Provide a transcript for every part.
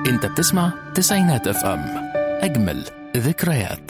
انت بتسمع تسعينات اف ام اجمل ذكريات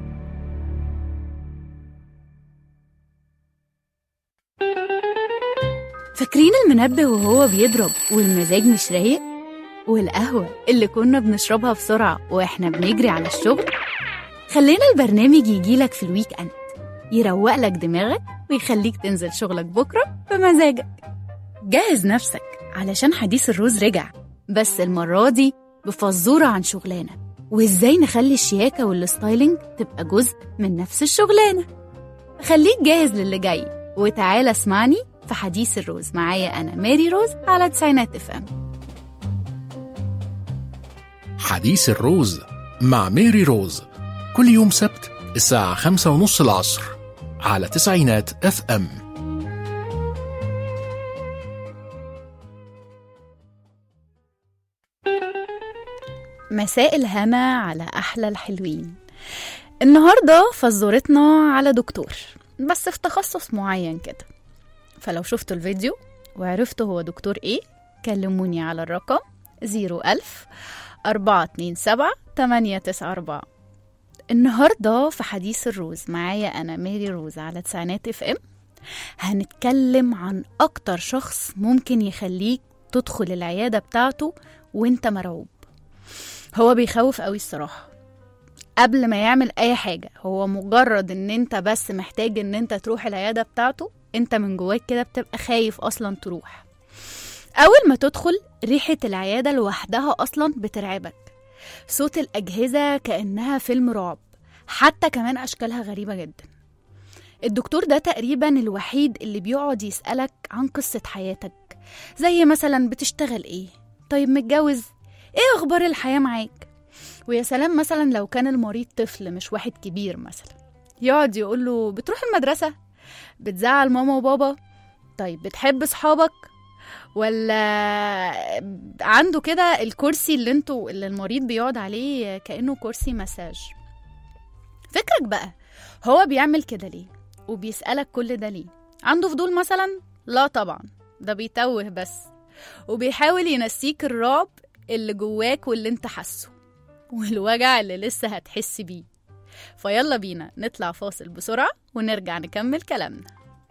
فاكرين المنبه وهو بيضرب والمزاج مش رايق والقهوة اللي كنا بنشربها بسرعة وإحنا بنجري على الشغل خلينا البرنامج يجيلك في الويك أند يروق لك دماغك ويخليك تنزل شغلك بكرة بمزاجك جهز نفسك علشان حديث الروز رجع بس المرة دي بفزورة عن شغلانة وإزاي نخلي الشياكة والستايلينج تبقى جزء من نفس الشغلانة خليك جاهز للي جاي وتعالى اسمعني في حديث الروز معايا أنا ماري روز على تسعينات اف ام حديث الروز مع ميري روز كل يوم سبت الساعة خمسة ونص العصر على تسعينات اف ام مساء الهنا على أحلى الحلوين النهاردة فزورتنا على دكتور بس في تخصص معين كده فلو شفتوا الفيديو وعرفتوا هو دكتور ايه كلموني على الرقم 01000 427 894 النهاردة في حديث الروز معايا أنا ماري روز على تسعينات اف ام هنتكلم عن أكتر شخص ممكن يخليك تدخل العيادة بتاعته وانت مرعوب هو بيخوف قوي الصراحة قبل ما يعمل أي حاجة هو مجرد إن أنت بس محتاج إن أنت تروح العيادة بتاعته أنت من جواك كده بتبقى خايف أصلا تروح أول ما تدخل ريحة العيادة لوحدها أصلا بترعبك صوت الأجهزة كأنها فيلم رعب حتى كمان أشكالها غريبة جدا الدكتور ده تقريبا الوحيد اللي بيقعد يسألك عن قصة حياتك زي مثلا بتشتغل ايه طيب متجوز ايه اخبار الحياة معاك ويا سلام مثلا لو كان المريض طفل مش واحد كبير مثلا يقعد يقول له بتروح المدرسة بتزعل ماما وبابا طيب بتحب صحابك ولا عنده كده الكرسي اللي انتوا اللي المريض بيقعد عليه كأنه كرسي مساج فكرك بقى هو بيعمل كده ليه وبيسألك كل ده ليه عنده فضول مثلا لا طبعا ده بيتوه بس وبيحاول ينسيك الرعب اللي جواك واللي انت حاسه والوجع اللي لسه هتحس بيه فيلا بينا نطلع فاصل بسرعة ونرجع نكمل كلامنا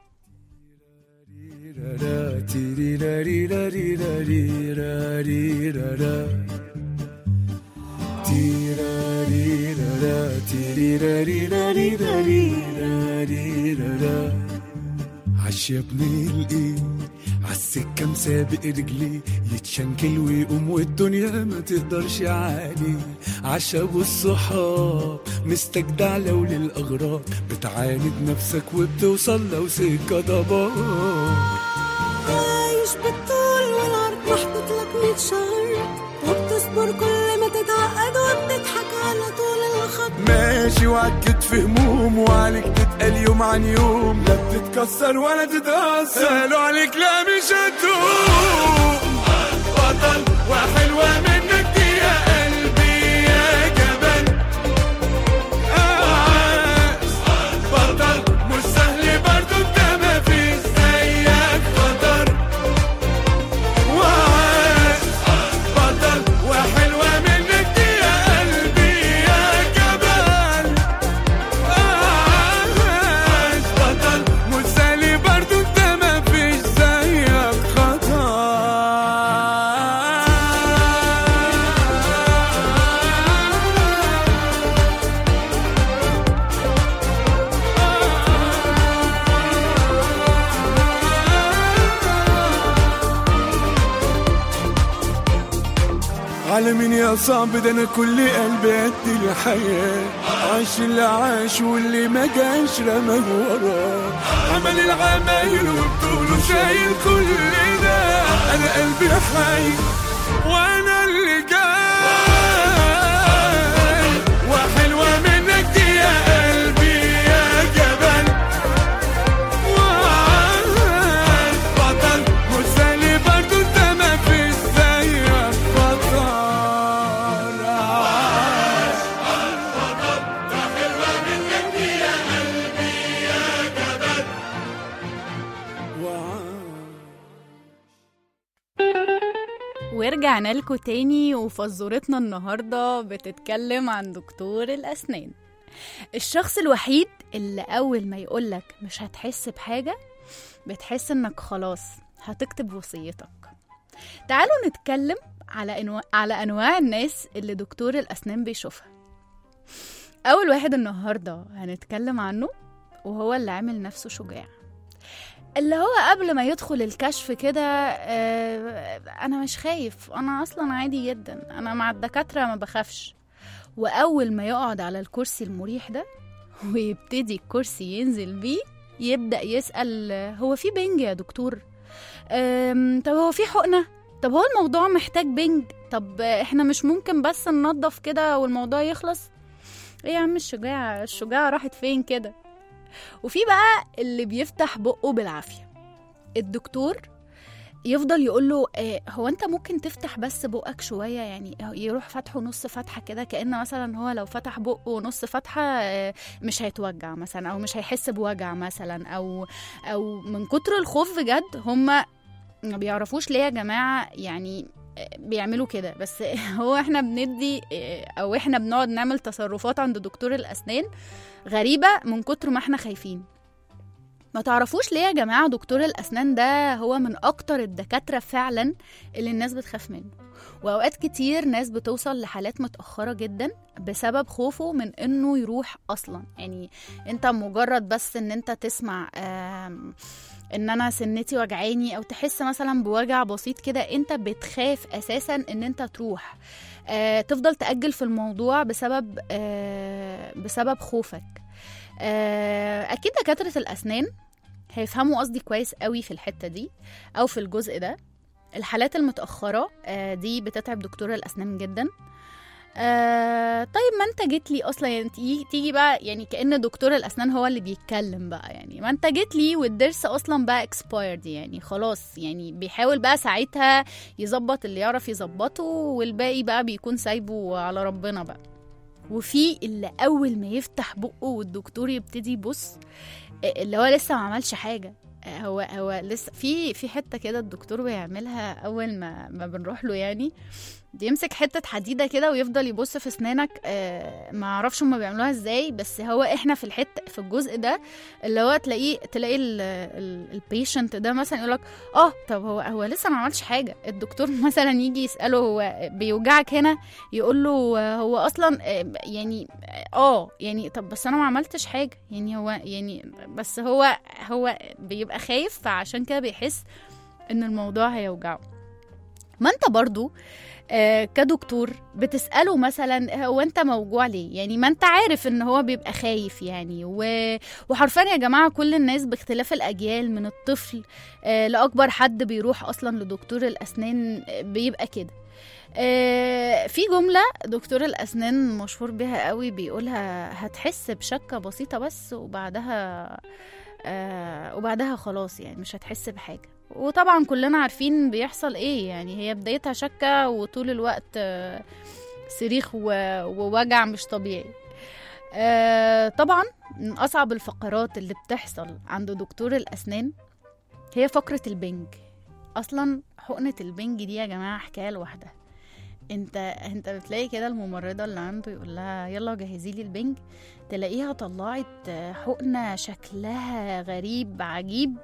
عش يا ابني الايه عالسكة مسابق رجلي يتشنكل ويقوم والدنيا ما تقدرش عليه عشا والصحاب مستجدع لو للأغراض بتعاند نفسك وبتوصل لو سكة ضباب عايش بالطول والعرض محطوط لك 100 شهر وبتصبر كل ما تتعقد وبتضحك على طول الخط ماشي وعكت في هموم وعليك تتقل يوم عن يوم لا بتتكسر ولا تتأثر قالوا عليك لا مش هتقوم بطل وحلوة منك دي يا قلبي يا جبل عاش بطل مش سهل برضو انت ما فيش زيك خطر وعاش بطل وحلوة منك دي يا قلبي يا جبل عاش بطل مش سهل برضو انت ما فيش زيك خطر على مين يا صعب ده انا كل قلبي قد الحياة عاش اللي عاش واللي ما جاش رماه وراه عمل العمايل وبطوله شايل كل ده انا قلبي حي وانا اللي جاي وحلوة منك دي يا قلبي يا جبل وعاش بطل مش سهل برضو انت ما فيش زيك بطل عاش ورجعنا لكم تاني وفزورتنا النهاردة بتتكلم عن دكتور الأسنان الشخص الوحيد اللي أول ما يقولك مش هتحس بحاجة بتحس إنك خلاص هتكتب وصيتك تعالوا نتكلم على أنواع, على أنواع الناس اللي دكتور الأسنان بيشوفها أول واحد النهاردة هنتكلم عنه وهو اللي عامل نفسه شجاع اللي هو قبل ما يدخل الكشف كده آه، انا مش خايف انا اصلا عادي جدا انا مع الدكاتره ما بخافش واول ما يقعد على الكرسي المريح ده ويبتدي الكرسي ينزل بيه يبدا يسال آه، هو في بنج يا دكتور آم، طب هو في حقنه طب هو الموضوع محتاج بنج طب آه، احنا مش ممكن بس ننضف كده والموضوع يخلص ايه يا عم الشجاعه الشجاعه راحت فين كده وفي بقى اللي بيفتح بقه بالعافية الدكتور يفضل يقول له آه هو انت ممكن تفتح بس بقك شويه يعني يروح فتحه نص فتحه كده كان مثلا هو لو فتح بقه نص فتحه آه مش هيتوجع مثلا او مش هيحس بوجع مثلا او او من كتر الخوف بجد هم ما بيعرفوش ليه يا جماعه يعني آه، بيعملوا كده بس هو احنا بندي آه، او احنا بنقعد نعمل تصرفات عند دكتور الاسنان غريبة من كتر ما احنا خايفين ما تعرفوش ليه يا جماعة دكتور الأسنان ده هو من أكتر الدكاترة فعلا اللي الناس بتخاف منه وأوقات كتير ناس بتوصل لحالات متأخرة جدا بسبب خوفه من إنه يروح أصلا يعني أنت مجرد بس إن أنت تسمع آم، إن أنا سنتي وجعاني أو تحس مثلا بوجع بسيط كده أنت بتخاف أساسا إن أنت تروح آه، تفضل تأجل في الموضوع بسبب آه، بسبب خوفك آه، أكيد دكاترة الأسنان هيفهموا قصدي كويس قوي في الحتة دي أو في الجزء ده الحالات المتأخرة آه، دي بتتعب دكتور الأسنان جدا آه طيب ما انت جيت لي اصلا يعني تيجي, تيجي بقى يعني كأن دكتور الاسنان هو اللي بيتكلم بقى يعني ما انت جيت لي والضرس اصلا بقى expired يعني خلاص يعني بيحاول بقى ساعتها يظبط اللي يعرف يظبطه والباقي بقى بيكون سايبه على ربنا بقى وفي اللي اول ما يفتح بقه والدكتور يبتدي يبص اللي هو لسه ما عملش حاجه هو هو لسه في في حته كده الدكتور بيعملها اول ما ما بنروح له يعني بيمسك حته حديده كده ويفضل يبص في اسنانك آه ما اعرفش هما بيعملوها ازاي بس هو احنا في الحته في الجزء ده اللي هو تلاقيه تلاقي البيشنت ده مثلا يقول لك اه طب هو هو لسه ما عملش حاجه الدكتور مثلا يجي يساله هو بيوجعك هنا يقول له هو اصلا آه، يعني اه يعني طب بس انا ما عملتش حاجه يعني هو يعني بس هو هو بيبقى خايف فعشان كده بيحس ان الموضوع هيوجعه ما انت برضو آه، كدكتور بتسأله مثلا هو انت موجوع ليه يعني ما انت عارف ان هو بيبقى خايف يعني و... وحرفيا يا جماعة كل الناس باختلاف الأجيال من الطفل آه، لأكبر حد بيروح أصلا لدكتور الأسنان آه، بيبقى كده آه، في جملة دكتور الأسنان مشهور بيها قوي بيقولها هتحس بشكة بسيطة بس وبعدها آه وبعدها خلاص يعني مش هتحس بحاجة وطبعا كلنا عارفين بيحصل ايه يعني هي بدايتها شكة وطول الوقت آه صريخ و- ووجع مش طبيعي آه طبعا من أصعب الفقرات اللي بتحصل عند دكتور الأسنان هي فقرة البنج أصلا حقنة البنج دي يا جماعة حكاية لوحدها انت انت بتلاقي كده الممرضة اللي عنده يقول لها يلا جهزي لي البنج تلاقيها طلعت حقنة شكلها غريب عجيب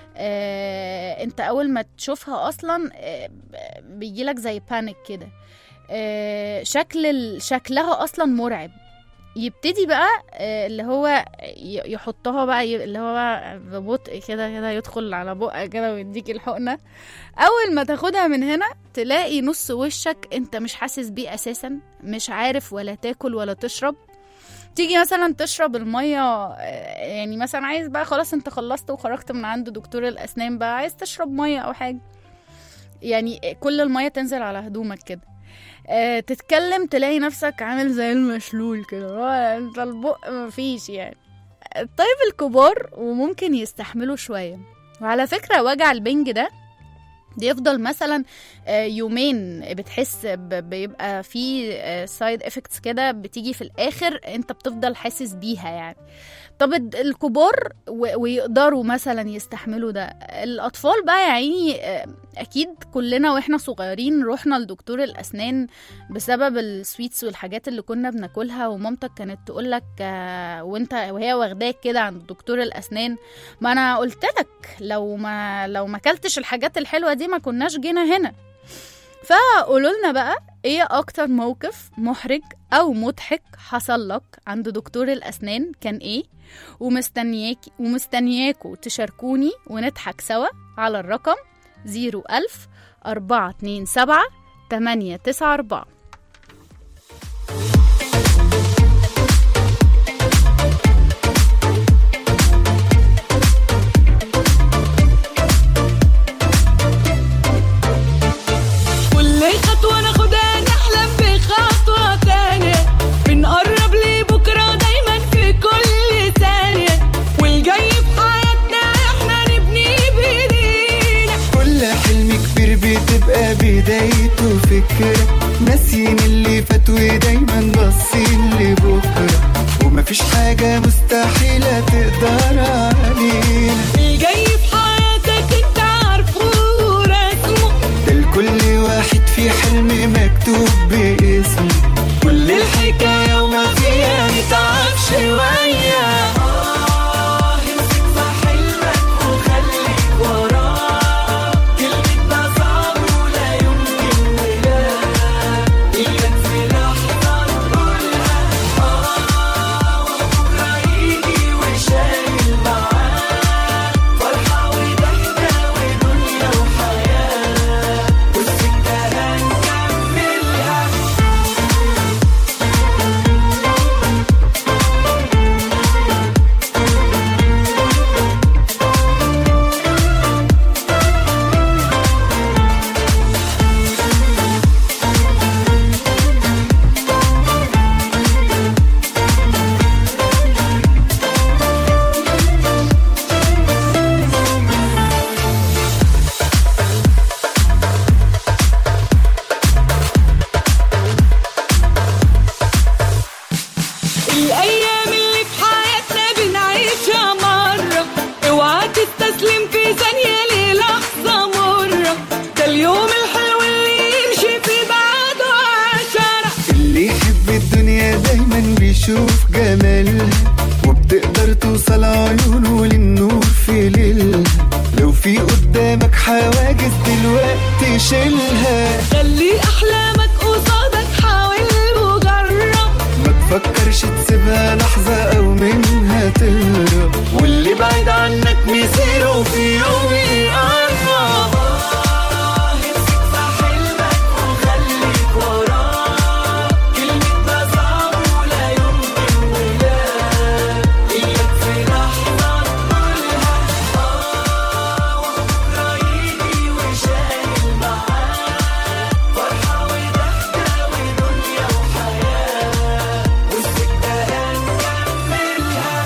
آه، انت اول ما تشوفها اصلا آه، بيجيلك زي بانيك كده آه، شكل ال- شكلها اصلا مرعب يبتدي بقى آه، اللي هو ي- يحطها بقى ي- اللي هو ببطء كده كده يدخل على بقك كده ويديك الحقنة اول ما تاخدها من هنا تلاقي نص وشك انت مش حاسس بيه اساسا مش عارف ولا تاكل ولا تشرب تيجي مثلا تشرب المية آه، يعني مثلا عايز بقى خلاص انت خلصت وخرجت من عند دكتور الأسنان بقى عايز تشرب مية أو حاجة يعني كل المية تنزل على هدومك كده آه، تتكلم تلاقي نفسك عامل زي المشلول كده هو انت البق مفيش يعني طيب الكبار وممكن يستحملوا شوية وعلى فكرة وجع البنج ده بيفضل مثلا آه، يومين بتحس ب- بيبقى في سايد افكتس كده بتيجي في الاخر انت بتفضل حاسس بيها يعني طب الد- الكبار و- ويقدروا مثلا يستحملوا ده الاطفال بقى يا عيني آه، اكيد كلنا واحنا صغيرين رحنا لدكتور الاسنان بسبب السويتس والحاجات اللي كنا بناكلها ومامتك كانت تقول لك وانت وهي واخداك كده عند دكتور الاسنان ما انا قلت لك لو ما لو ما اكلتش الحاجات الحلوه دي ما كناش جينا هنا فقولوا لنا بقى ايه اكتر موقف محرج او مضحك حصل لك عند دكتور الاسنان كان ايه ومستنياك ومستنياكوا تشاركوني ونضحك سوا على الرقم 01000 427 894 كل خطوة ناخدها نحلم بخطوة تانية بنقرب لبكرة دايما في كل ثانية والجاي في حياتنا احنا نبني بايدينا كل حلم كبير بتبقى بدايته فكرة ناسيين اللي فات ودايما باصين لبكرة ومفيش حاجة مستحيلة تقدر علينا الجاي في حياتك انت عارفه ورسمه ده لكل واحد في حلم مكتوب باسمه كل الحكاية وما فيها نتعب شوية آه، امسك في حلمك وخليك وراه كلمتنا صعب ولا يمكن ولا إياك في لحظة نقولها آه وبكرة يجي وشايل معاه فرحة وضحكة ودنيا وحياة والسكة هنكملها الأيام اللي في حياتنا بنعيشها مرة اوعى تستسلم في ثانية للحظة مرة ده اليوم الحلو اللي يمشي في بعده عشرة اللي يحب الدنيا دايما بيشوف جمالها وبتقدر توصل عيونه للنور في ليلها لو في قدامك حواجز دلوقتي شيلها خلي أحلامك قصادك حاول وجرب ما تفكرش تسيبها لحظة أو منها تهرب واللي بعيد عنك مصيره في يوم يقرب آه، امسك في حلمك وخليك وراه كلمتنا صعب ولا يمكن ولا إياك في لحظة نقولها آه وبكرة يجي وشايل معاه فرحة وضحكة ودنيا وحياة والسكة هنكملها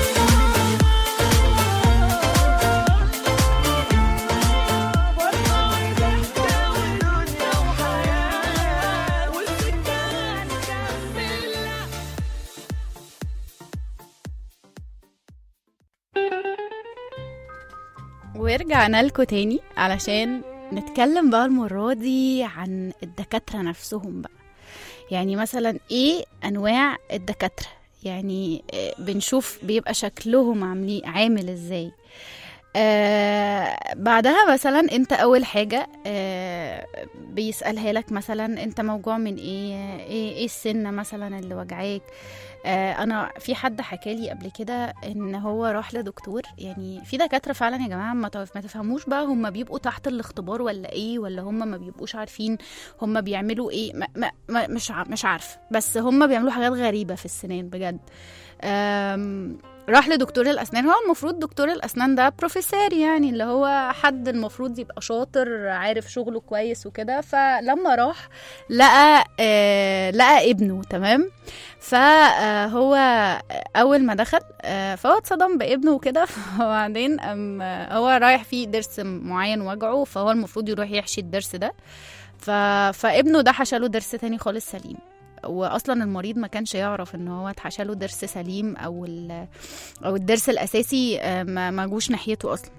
ورجعنا لكم تاني علشان نتكلم بقى المرة دي عن الدكاترة نفسهم بقى يعني مثلا ايه انواع الدكاترة يعني آه، بنشوف بيبقى شكلهم عاملين عامل ازاي آه بعدها مثلا انت اول حاجة آه بيسألها لك مثلا انت موجوع من ايه ايه, إيه السنة مثلا اللي وجعاك آه انا في حد حكى لي قبل كده ان هو راح لدكتور يعني في دكاتره فعلا يا جماعه ما تف- ما تفهموش بقى هم بيبقوا تحت الاختبار ولا ايه ولا هم ما بيبقوش عارفين هم بيعملوا ايه ما ما ما مش ع- مش عارفه بس هم بيعملوا حاجات غريبه في السنان بجد آم، راح لدكتور الاسنان هو المفروض دكتور الاسنان ده بروفيسور يعني اللي هو حد المفروض يبقى شاطر عارف شغله كويس وكده فلما راح لقى آه لقى ابنه تمام فهو اول ما دخل آه، فهو اتصدم بابنه وكده وبعدين أم آه، هو رايح فيه ضرس معين وجعه فهو المفروض يروح يحشي الضرس ده ف... فابنه ده حشاله ضرس تاني خالص سليم واصلا المريض ما كانش يعرف ان هو اتحشى له ضرس سليم او ال- او الضرس الاساسي آه، ما ما جوش ناحيته اصلا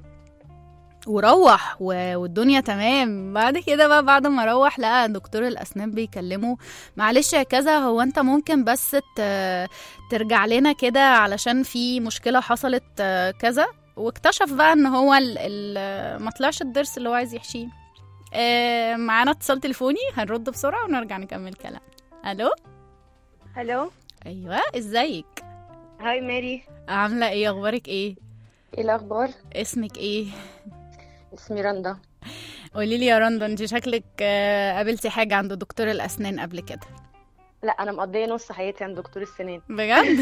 وروح و- والدنيا تمام بعد كده بقى بعد ما روح لقى دكتور الاسنان بيكلمه معلش يا كذا هو انت ممكن بس ت- ترجع لنا كده علشان في مشكله حصلت آه، كذا واكتشف بقى ان هو ال ال ما طلعش الضرس اللي هو عايز يحشيه آه، معانا اتصال تليفوني هنرد بسرعه ونرجع نكمل كلام الو الو ايوه ازيك هاي ماري عامله ايه اخبارك ايه ايه الاخبار اسمك ايه اسمي رندا قولي لي يا رندا انت شكلك آه، قابلتي حاجه عند دكتور الاسنان قبل كده لا انا مقضيه نص حياتي عند دكتور السنان بجد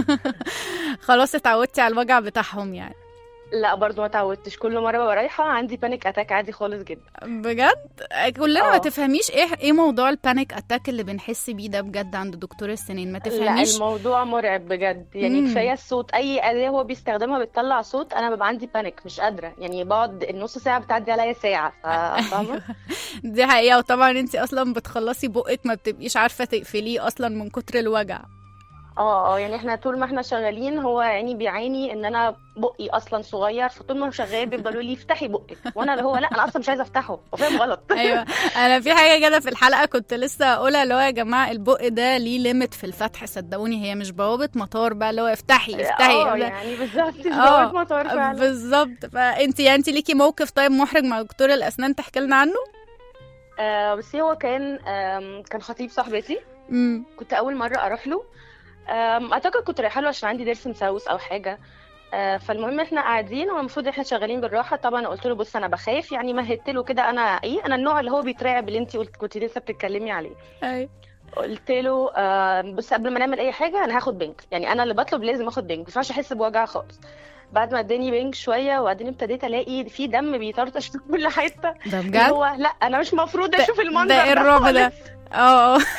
خلاص اتعودتي على الوجع بتاعهم يعني لا برضو ما تعودتش كل مره ببقى رايحه عندي بانيك اتاك عادي خالص جدا بجد كلنا ما اه. تفهميش ايه ايه موضوع البانيك اتاك اللي بنحس بيه ده بجد عند دكتور السنين ما لا تفهميش الموضوع مرعب بجد يعني مم. كفايه الصوت اي اداه هو بيستخدمها بتطلع صوت انا ببقى عندي بانيك مش قادره يعني بقعد النص ساعه بتعدي عليا ساعه ف- فاهمه دي حقيقه وطبعا انت اصلا بتخلصي بقك ما بتبقيش عارفه تقفليه اصلا من كتر الوجع اه اه يعني احنا طول ما احنا شغالين هو يعني بيعاني ان انا بقي اصلا صغير فطول ما هو شغال بيفضلوا لي افتحي بقك وانا اللي هو لا انا اصلا مش عايزه افتحه هو فاهم غلط ايوه انا في حاجه كده في الحلقه كنت لسه اقولها اللي هو يا جماعه البق ده ليه ليميت في الفتح صدقوني هي مش بوابه مطار بقى اللي هو افتحي افتحي اه يعني بالظبط مش اه بوابة مطار فعلا بالظبط فانت انت ليكي موقف طيب محرج مع دكتور الاسنان تحكي لنا عنه آه بس هو كان آم، كان خطيب صاحبتي امم كنت اول مره اروح له آم، اعتقد كنت رايحه له عشان عندي ضرس مسوس او حاجه آه، فالمهم احنا قاعدين والمفروض احنا شغالين بالراحه طبعا قلت له بص انا بخاف يعني مهدت له كده انا ايه انا النوع اللي هو بيترعب اللي انت قلت كنت لسه بتتكلمي عليه ايوه قلت له آه، بص قبل ما نعمل اي حاجه انا هاخد بنك يعني انا اللي بطلب لازم اخد بنك ما ينفعش احس بوجع خالص بعد ما اداني بنك شويه وبعدين ابتديت الاقي في دم بيطرطش في كل حته ده اللي بجد هو لا انا مش مفروض ده- اشوف المنظر ده ايه الرعب ده خالص. اه اه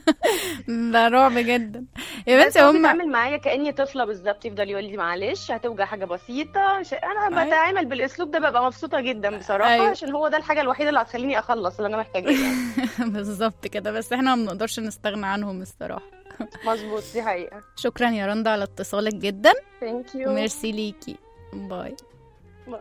ده رعب جدا يا بس بنتي هو هم بيتعامل معايا كاني طفله بالظبط يفضل يقول لي معلش هتوجع حاجه بسيطه مش... انا أيوة. بتعامل بالاسلوب ده ببقى مبسوطه جدا بصراحه أيوة. عشان هو ده الحاجه الوحيده اللي هتخليني اخلص اللي انا محتاجاه بالظبط كده بس احنا ما بنقدرش نستغنى عنهم الصراحه مظبوط دي حقيقه شكرا يا رندا على اتصالك جدا ثانك يو ميرسي ليكي باي باي.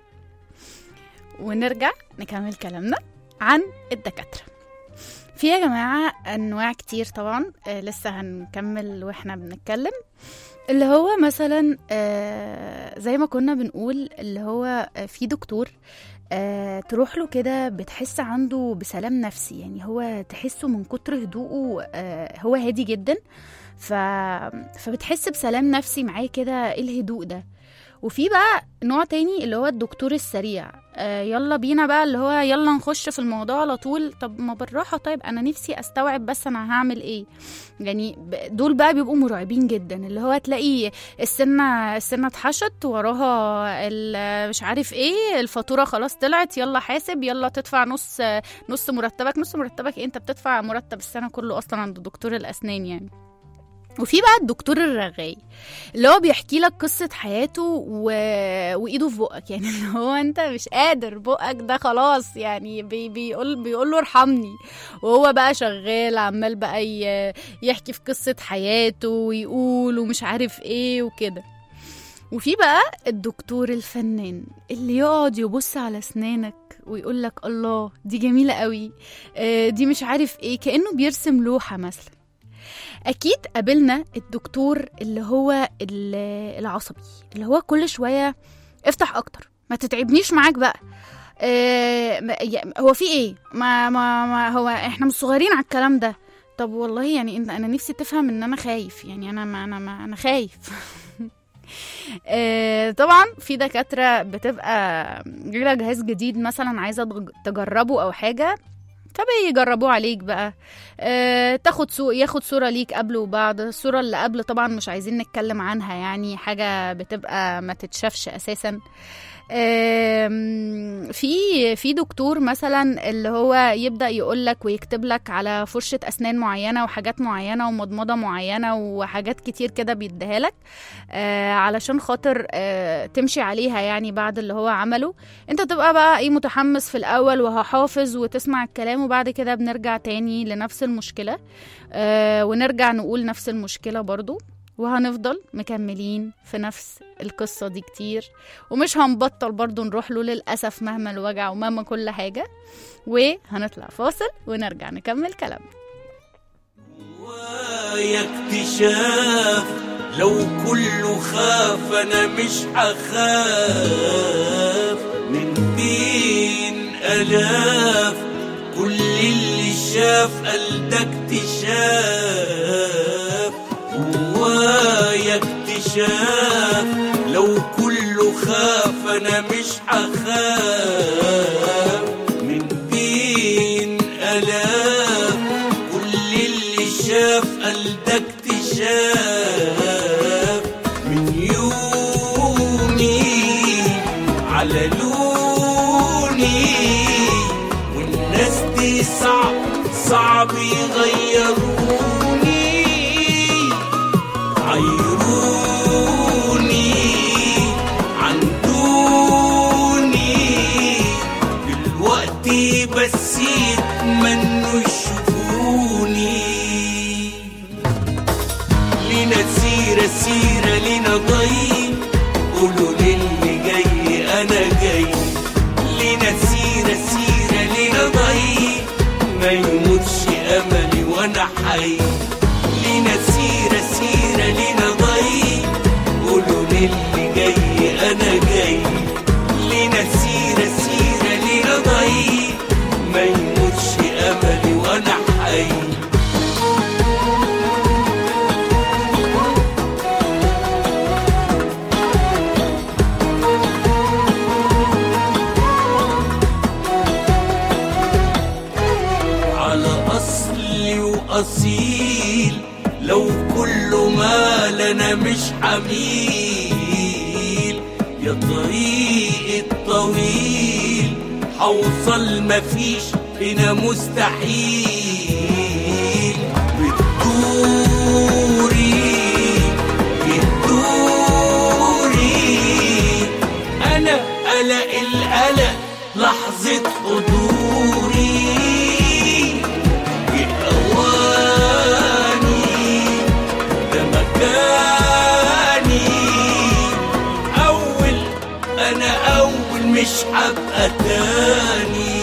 ونرجع نكمل كلامنا عن الدكاترة في يا جماعة أنواع كتير طبعا آه لسه هنكمل وإحنا بنتكلم اللي هو مثلا آه زي ما كنا بنقول اللي هو آه في دكتور آه تروح له كده بتحس عنده بسلام نفسي يعني هو تحسه من كتر هدوءه آه هو هادي جدا ف... فبتحس بسلام نفسي معاه كده ايه الهدوء ده وفي بقى نوع تاني اللي هو الدكتور السريع آه يلا بينا بقى اللي هو يلا نخش في الموضوع على طول طب ما بالراحة طيب أنا نفسي أستوعب بس أنا هعمل إيه يعني ب- دول بقى بيبقوا مرعبين جدا اللي هو تلاقي السنة السنة اتحشت وراها ال- مش عارف ايه الفاتورة خلاص طلعت يلا حاسب يلا تدفع نص نص مرتبك نص مرتبك إيه؟ انت بتدفع مرتب السنة كله اصلا عند دكتور الاسنان يعني وفي بقى الدكتور الرغاي اللي هو بيحكي لك قصة حياته و... وإيده في بقك يعني اللي هو أنت مش قادر بقك ده خلاص يعني بي... بيقول بيقول له ارحمني وهو بقى شغال عمال بقى ي... يحكي في قصة حياته ويقول ومش عارف إيه وكده وفي بقى الدكتور الفنان اللي يقعد يبص على أسنانك ويقول لك الله دي جميلة قوي آه، دي مش عارف إيه كأنه بيرسم لوحة مثلا اكيد قابلنا الدكتور اللي هو ال- العصبي اللي هو كل شويه افتح اكتر ما تتعبنيش معاك بقى آه ما- يا- هو في ايه ما, ما, ما هو احنا مش صغيرين على الكلام ده طب والله يعني انت انا نفسي تفهم ان انا خايف يعني انا ما انا ما انا خايف آه، طبعا في دكاتره بتبقى جايله جهاز جديد مثلا عايزه تج- تجربه او حاجه فبيجربوه عليك بقى آه، تاخد سو ياخد صورة ليك قبل وبعد الصورة اللي قبل طبعا مش عايزين نتكلم عنها يعني حاجة بتبقى ما تتشافش أساسا آم، في في دكتور مثلا اللي هو يبدا يقول لك ويكتب لك على فرشه اسنان معينه وحاجات معينه ومضمضه معينه وحاجات كتير كده بيديها لك آه، علشان خاطر آه، تمشي عليها يعني بعد اللي هو عمله انت تبقى بقى ايه متحمس في الاول وهحافظ وتسمع الكلام وبعد كده بنرجع تاني لنفس المشكله آه، ونرجع نقول نفس المشكله برضو وهنفضل مكملين في نفس القصة دي كتير ومش هنبطل برضو نروح له للأسف مهما الوجع ومهما كل حاجة وهنطلع فاصل ونرجع نكمل كلامنا ويا اكتشاف لو كله خاف انا مش هخاف من بين الاف كل اللي شاف قال ده اكتشاف ويا اكتشاف لو كله خاف انا مش هخاف من بين الاف كل اللي شاف قال ده اكتشاف من يومي على لوني والناس دي صعب صعب يغيروني عيروني عن دوني دلوقتي بس يتمنوا يشوفوني لينا سيرة سيرة لينا ضي قولوا للي جاي أنا جاي لينا سيرة سيرة لينا ضي ما يموتش أملي وأنا حي لينا سيرة سيرة لينا ضي قولوا للي جاي أنا جاي لينا سيرة سيرة لينا ضي ما يموتش أملي وأنا حي على أصلي وأصيل لو كل ما لنا مش حميل يا طريق الطويل حوصل مفيش هنا مستحيل بتدوري بتدوري أنا قلق القلق لحظة حضوري بأواني ده مكاني أول أنا أول مش هبقى تاني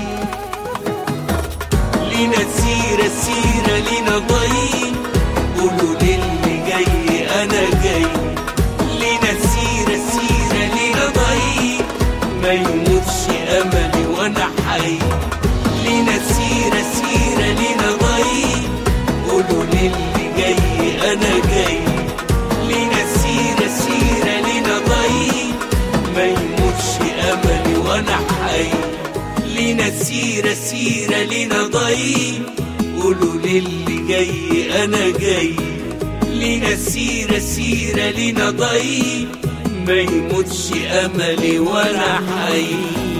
لينا سيرة سيرة لينا ضي قولوا للي جاي أنا جاي لينا سيرة سيرة لينا ضي ما يموتش أملي وأنا حي لينا سيرة سيرة لينا ضي قولوا للي جاي أنا جاي لينا سيرة سيرة لينا ضي ما يموتش أملي وأنا حي لينا سيرة سيرة لينا ضي قولوا للي جاي أنا جاي لينا سيرة سيرة لينا ضي ما يموتش أملي وأنا حي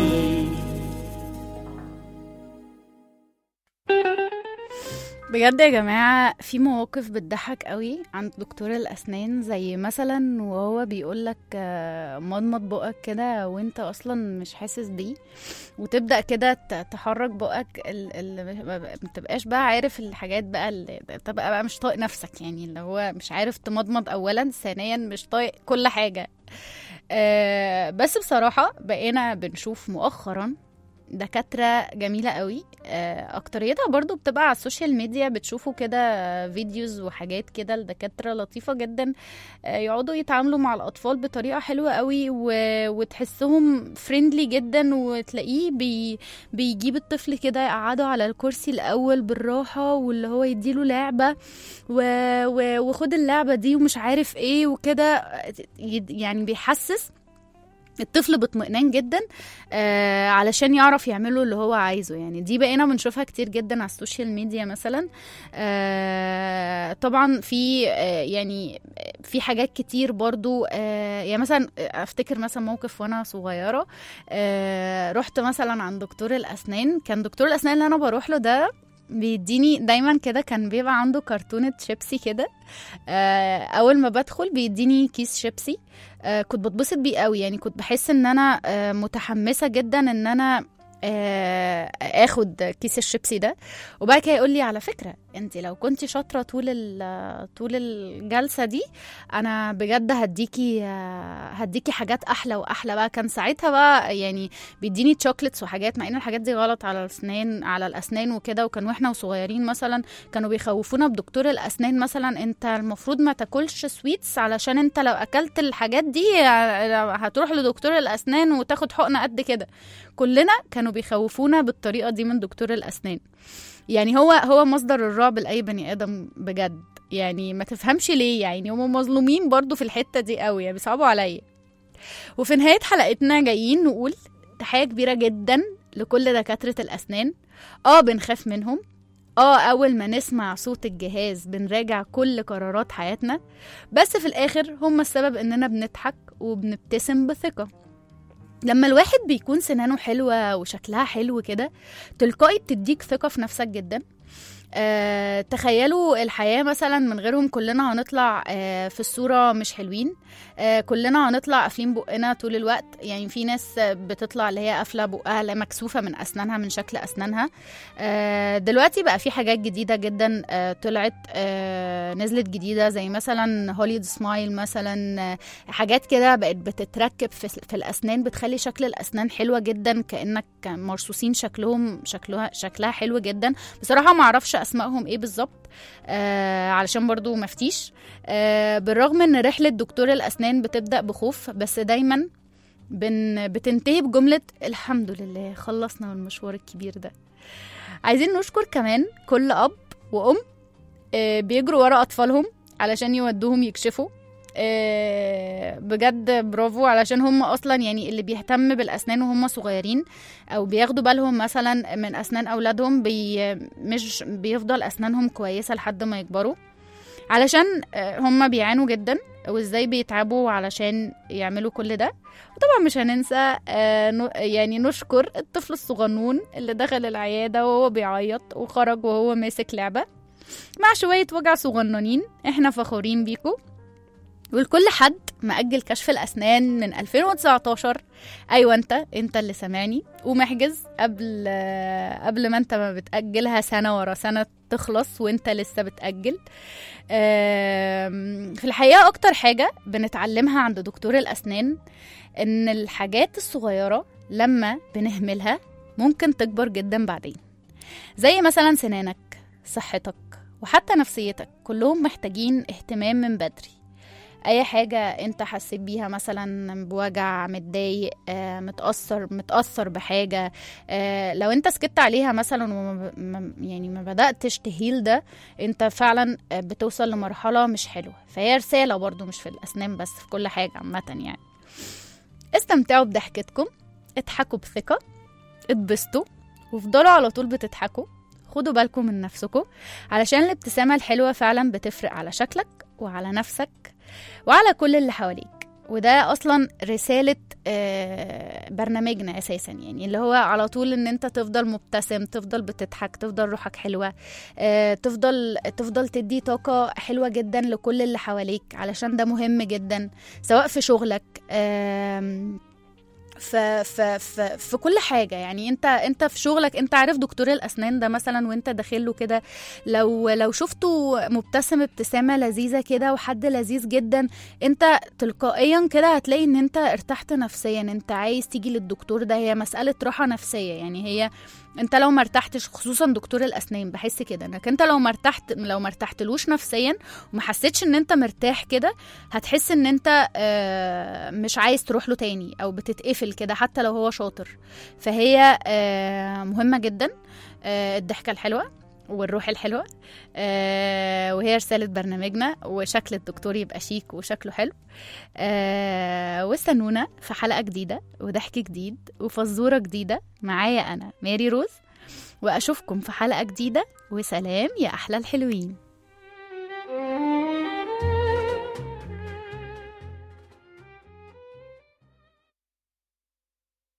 بجد يا جماعة في مواقف بتضحك قوي عند دكتور الأسنان زي مثلا وهو بيقولك آه، مضمض بقك كده وانت أصلا مش حاسس بيه وتبدأ كده ت- تحرك بقك اللي ما بتبقاش بقى عارف الحاجات بقى اللي تبقى بقى مش طايق نفسك يعني اللي هو مش عارف تمضمض أولا ثانيا مش طايق كل حاجة آه، بس بصراحة بقينا بنشوف مؤخرا دكاترة جميلة قوي آه، أكتريتها برضو بتبقى على السوشيال ميديا بتشوفوا كده فيديوز وحاجات كده الدكاترة لطيفة جدا آه، يقعدوا يتعاملوا مع الأطفال بطريقة حلوة قوي و... وتحسهم فريندلي جدا وتلاقيه بي... بيجيب الطفل كده يقعده على الكرسي الأول بالراحة واللي هو يديله لعبة و... و... وخد اللعبة دي ومش عارف ايه وكده يد- يعني بيحسس الطفل باطمئنان جدا آه علشان يعرف يعمله اللي هو عايزه يعني دي بقينا بنشوفها كتير جدا على السوشيال ميديا مثلا آه طبعا في آه يعني في حاجات كتير برضو آه يعني مثلا افتكر مثلا موقف وانا صغيره آه رحت مثلا عند دكتور الاسنان كان دكتور الاسنان اللي انا بروح له ده بيديني دايما كده كان بيبقى عنده كرتونة شيبسي كده آه، اول ما بدخل بيديني كيس شيبسي آه، كنت بتبسط بيه قوي يعني كنت بحس ان انا آه، متحمسه جدا ان انا آه، اخد كيس الشيبسي ده وبعد كده يقول لي على فكره انت لو كنت شاطره طول ال- طول الجلسه دي انا بجد هديكي آه، هديكي حاجات احلى واحلى بقى كان ساعتها بقى يعني بيديني تشوكلتس وحاجات مع ان الحاجات دي غلط على الاسنان على الاسنان وكده وكان واحنا وصغيرين مثلا كانوا بيخوفونا بدكتور الاسنان مثلا انت المفروض ما تاكلش سويتس علشان انت لو اكلت الحاجات دي ه- هتروح لدكتور الاسنان وتاخد حقنه قد كده كلنا كانوا بيخوفونا بالطريقه دي من دكتور الاسنان يعني هو هو مصدر الرعب لاي بني ادم بجد يعني ما تفهمش ليه يعني هم مظلومين برضو في الحته دي قوي يعني بيصعبوا عليا وفي نهايه حلقتنا جايين نقول تحيه كبيره جدا لكل دكاتره الاسنان اه بنخاف منهم اه اول ما نسمع صوت الجهاز بنراجع كل قرارات حياتنا بس في الاخر هم السبب اننا بنضحك وبنبتسم بثقه لما الواحد بيكون سنانه حلوة وشكلها حلو كده تلقائي بتديك ثقة في نفسك جدا أه تخيلوا الحياة مثلا من غيرهم كلنا هنطلع أه في الصورة مش حلوين أه كلنا هنطلع قافلين بقنا طول الوقت يعني في ناس بتطلع اللي هي قافلة بقها لا مكسوفة من أسنانها من شكل أسنانها أه دلوقتي بقى في حاجات جديدة جدا أه طلعت أه نزلت جديدة زي مثلا هوليود سمايل مثلا أه حاجات كده بقت بتتركب في, في الأسنان بتخلي شكل الأسنان حلوة جدا كأنك مرصوصين شكلهم شكلها شكلها حلو جدا بصراحة ما اعرفش اسمائهم ايه بالظبط آه علشان برضو مفتيش آه بالرغم ان رحلة دكتور الاسنان بتبدأ بخوف بس دايما بن بتنتهي بجملة الحمد لله خلصنا من المشوار الكبير ده عايزين نشكر كمان كل اب وام آه بيجروا ورا اطفالهم علشان يودوهم يكشفوا آه، بجد برافو علشان هم اصلا يعني اللي بيهتم بالاسنان وهم صغيرين او بياخدوا بالهم مثلا من اسنان اولادهم بي مش بيفضل اسنانهم كويسه لحد ما يكبروا علشان آه، هم بيعانوا جدا وازاي بيتعبوا علشان يعملوا كل ده وطبعا مش هننسى آه، نو- يعني نشكر الطفل الصغنون اللي دخل العياده وهو بيعيط وخرج وهو ماسك لعبه مع شويه وجع صغننين احنا فخورين بيكم ولكل حد مأجل كشف الأسنان من 2019 أيوة أنت أنت اللي سامعني ومحجز قبل قبل ما أنت ما بتأجلها سنة ورا سنة تخلص وأنت لسه بتأجل آم، في الحقيقة أكتر حاجة بنتعلمها عند دكتور الأسنان إن الحاجات الصغيرة لما بنهملها ممكن تكبر جدا بعدين زي مثلا سنانك صحتك وحتى نفسيتك كلهم محتاجين اهتمام من بدري اي حاجه انت حسيت بيها مثلا بوجع متضايق آه، متاثر متاثر بحاجه آه، لو انت سكت عليها مثلا وما ما- يعني ما بداتش تهيل ده انت فعلا آه، بتوصل لمرحله مش حلوه فهي رساله برضو مش في الاسنان بس في كل حاجه عامه يعني استمتعوا بضحكتكم اضحكوا بثقه اتبسطوا وافضلوا على طول بتضحكوا خدوا بالكم من نفسكم علشان الابتسامة الحلوة فعلا بتفرق على شكلك وعلى نفسك وعلى كل اللي حواليك وده اصلا رسالة آه، برنامجنا اساسا يعني اللي هو على طول ان انت تفضل مبتسم تفضل بتضحك تفضل روحك حلوة آه، تفضل تفضل تدي طاقة حلوة جدا لكل اللي حواليك علشان ده مهم جدا سواء في شغلك آم، ف ف ف في كل حاجه يعني انت انت في شغلك انت عارف دكتور الاسنان ده مثلا وانت داخل له كده لو لو شفته مبتسم ابتسامه لذيذه كده وحد لذيذ جدا انت تلقائيا كده هتلاقي ان انت ارتحت نفسيا انت عايز تيجي للدكتور ده هي مساله راحه نفسيه يعني هي انت لو ما ارتحتش خصوصا دكتور الاسنان بحس كده انك انت لو ما ارتحت لو ما ارتحتلوش نفسيا وما حسيتش ان انت مرتاح كده هتحس ان انت آه، مش عايز تروح له تاني او بتتقفل كده حتى لو هو شاطر فهي آه، مهمه جدا آه، الضحكه الحلوه والروح الحلوة آه وهي رسالة برنامجنا وشكل الدكتور يبقى شيك وشكله حلو آه واستنونا في حلقة جديدة وضحك جديد وفزورة جديدة معايا أنا ماري روز وأشوفكم في حلقة جديدة وسلام يا أحلى الحلوين